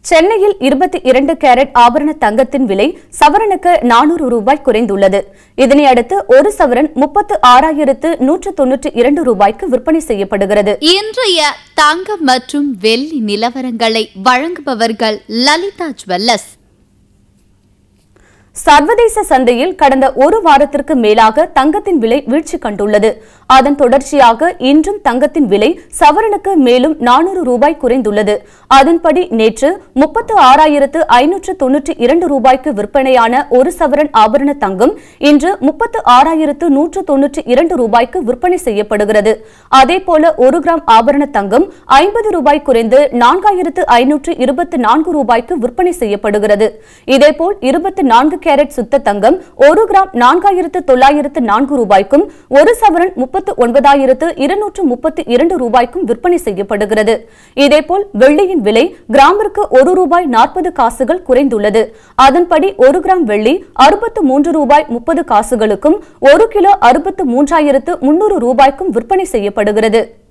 சென்னையில் இருபத்தி இரண்டு கேரட் ஆபரண தங்கத்தின் விலை சவரனுக்கு நானூறு ரூபாய் குறைந்துள்ளது இதனையடுத்து ஒரு சவரன் முப்பத்து ஆறாயிரத்து நூற்று தொன்னூற்றி இரண்டு ரூபாய்க்கு விற்பனை செய்யப்படுகிறது இன்றைய தங்கம் மற்றும் வெள்ளி நிலவரங்களை வழங்குபவர்கள் லலிதா ஜுவல்லர்ஸ் சர்வதேச சந்தையில் கடந்த ஒரு வாரத்திற்கு மேலாக தங்கத்தின் விலை வீழ்ச்சி கண்டுள்ளது அதன் தொடர்ச்சியாக இன்றும் தங்கத்தின் விலை சவரனுக்கு மேலும் நானூறு ரூபாய் குறைந்துள்ளது அதன்படி நேற்று முப்பத்து ஆறாயிரத்து ஐநூற்று தொன்னூற்றி இரண்டு ரூபாய்க்கு விற்பனையான ஒரு சவரன் ஆபரண தங்கம் இன்று முப்பத்து ஆறாயிரத்து நூற்று தொன்னூற்றி இரண்டு ரூபாய்க்கு விற்பனை செய்யப்படுகிறது அதேபோல ஒரு கிராம் ஆபரண தங்கம் ஐம்பது ரூபாய் குறைந்து நான்காயிரத்து ஐநூற்று இருபத்தி நான்கு ரூபாய்க்கு விற்பனை செய்யப்படுகிறது இதேபோல் இருபத்தி நான்கு கேரட் சுத்த தங்கம் ஒரு கிராம் நான்காயிரத்து தொள்ளாயிரத்து நான்கு ரூபாய்க்கும் ஒரு சவரன் முப்பத்து ஒன்பதாயிரத்து இருநூற்று முப்பத்தி இரண்டு ரூபாய்க்கும் விற்பனை செய்யப்படுகிறது இதேபோல் வெள்ளியின் விலை கிராமிற்கு ஒரு ரூபாய் நாற்பது காசுகள் குறைந்துள்ளது அதன்படி ஒரு கிராம் வெள்ளி அறுபத்து மூன்று ரூபாய் முப்பது காசுகளுக்கும் ஒரு கிலோ அறுபத்து மூன்றாயிரத்து முன்னூறு ரூபாய்க்கும் விற்பனை செய்யப்படுகிறது